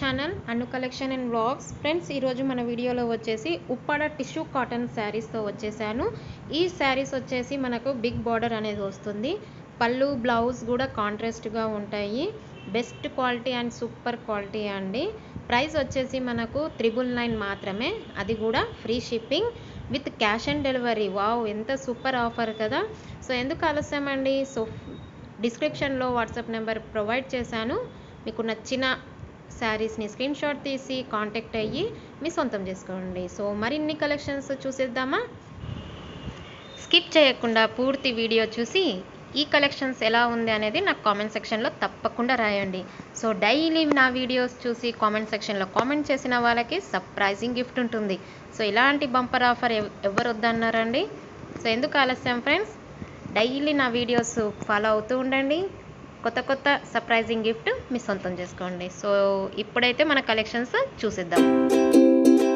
channel Anu collection and vlogs friends ఈరోజు మన వీడియోలో వచ్చేసి ఉప్పాడ టిష్యూ కాటన్ శారీస్తో వచ్చేసాను ఈ శారీస్ వచ్చేసి మనకు బిగ్ బార్డర్ అనేది వస్తుంది పళ్ళు బ్లౌజ్ కూడా కాంట్రాస్ట్గా ఉంటాయి best quality and super quality అండి ప్రైస్ వచ్చేసి మనకు త్రిబుల్ నైన్ మాత్రమే అది కూడా free shipping with cash on delivery wow ఎంత సూపర్ ఆఫర్ కదా సో ఎందుకు ఆలస్యం అండి సో డిస్క్రిప్షన్లో వాట్సాప్ నెంబర్ ప్రొవైడ్ చేశాను మీకు నచ్చిన శారీస్ని స్క్రీన్ షాట్ తీసి కాంటాక్ట్ అయ్యి మీ సొంతం చేసుకోండి సో మరిన్ని కలెక్షన్స్ చూసేద్దామా స్కిప్ చేయకుండా పూర్తి వీడియో చూసి ఈ కలెక్షన్స్ ఎలా ఉంది అనేది నాకు కామెంట్ సెక్షన్లో తప్పకుండా రాయండి సో డైలీ నా వీడియోస్ చూసి కామెంట్ సెక్షన్లో కామెంట్ చేసిన వాళ్ళకి సర్ప్రైజింగ్ గిఫ్ట్ ఉంటుంది సో ఇలాంటి బంపర్ ఆఫర్ ఎవరు వద్దన్నారండి సో ఎందుకు ఆలస్యం ఫ్రెండ్స్ డైలీ నా వీడియోస్ ఫాలో అవుతూ ఉండండి కొత్త కొత్త సర్ప్రైజింగ్ గిఫ్ట్ మీ సొంతం చేసుకోండి సో ఇప్పుడైతే మన కలెక్షన్స్ చూసిద్దాం